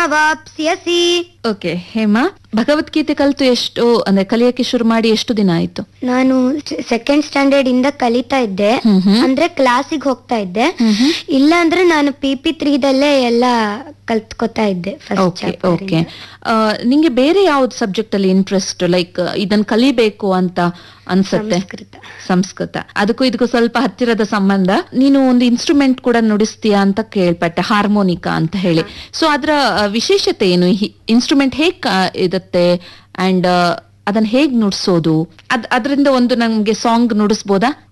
ವಾಪ್ಸ್ಯಸಿ okay Hema Bhagavad Gita ಕಲಿತು ಎಷ್ಟು ಅಂದ್ರೆ ಕಲಿಯಕ್ಕೆ ಶುರು ಮಾಡಿ ಎಷ್ಟು ದಿನ ಆಯ್ತು ನಾನು ಸೆಕೆಂಡ್ ಸ್ಟ್ಯಾಂಡರ್ಡ್ ಇಂದ ಕಲಿತಾ ಇದ್ದೆ ಹ್ಮ್ ಹ್ಮ್. ಅಂದ್ರೆ ಕ್ಲಾಸಿಗೆ ಹೋಗ್ತಾ ಇದ್ದೆ ಹ್ಮ್ ಹ್ಮ್. ಇಲ್ಲ ಅಂದ್ರೆ ನಾನು ಪಿ ಪಿ ತ್ರೀದಲ್ಲೇ ಎಲ್ಲ ಕಲ್ತ್ಕೊತಾ ಇದ್ದೆ ಓಕೆ ಓಕೆ ನಿಂಗೆ ಬೇರೆ ಯಾವ್ದು ಸಬ್ಜೆಕ್ಟ್ ಅಲ್ಲಿ ಇಂಟ್ರೆಸ್ಟ್ ಲೈಕ್ ಇದನ್ನ ಕಲಿಬೇಕು ಅಂತ ಅನ್ಸತ್ತೆ ಸಂಸ್ಕೃತ ಸಂಸ್ಕೃತ ಅದಕ್ಕೂ ಇದಕ್ಕೂ ಸ್ವಲ್ಪ ಹತ್ತಿರದ ಸಂಬಂಧ ನೀನು ಒಂದು ಇನ್ಸ್ಟ್ರೂಮೆಂಟ್ ಕೂಡ ನುಡಿಸ್ತೀಯಾ ಅಂತ ಕೇಳ್ಪಟ್ಟೆ ಹಾರ್ಮೋನಿಕಾ ಅಂತ ಹೇಳಿ ಸೊ ಅದರ ಆ, ವಿಶೇಷತೆ ಏನು ಇನ್ಸ್ಟ್ರೂಮೆಂಟ್ ಹೇಗ್ ಕಾ- ಇರುತ್ತೆ ಅಂಡ್ ಅದನ್ನ ಹೇಗ್ ನುಡ್ಸೋದು ಅದ್ ಅದರಿಂದ ಒಂದು ನಮ್ಗೆ ಸಾಂಗ್ ನುಡಿಸ್ಬೋದಾ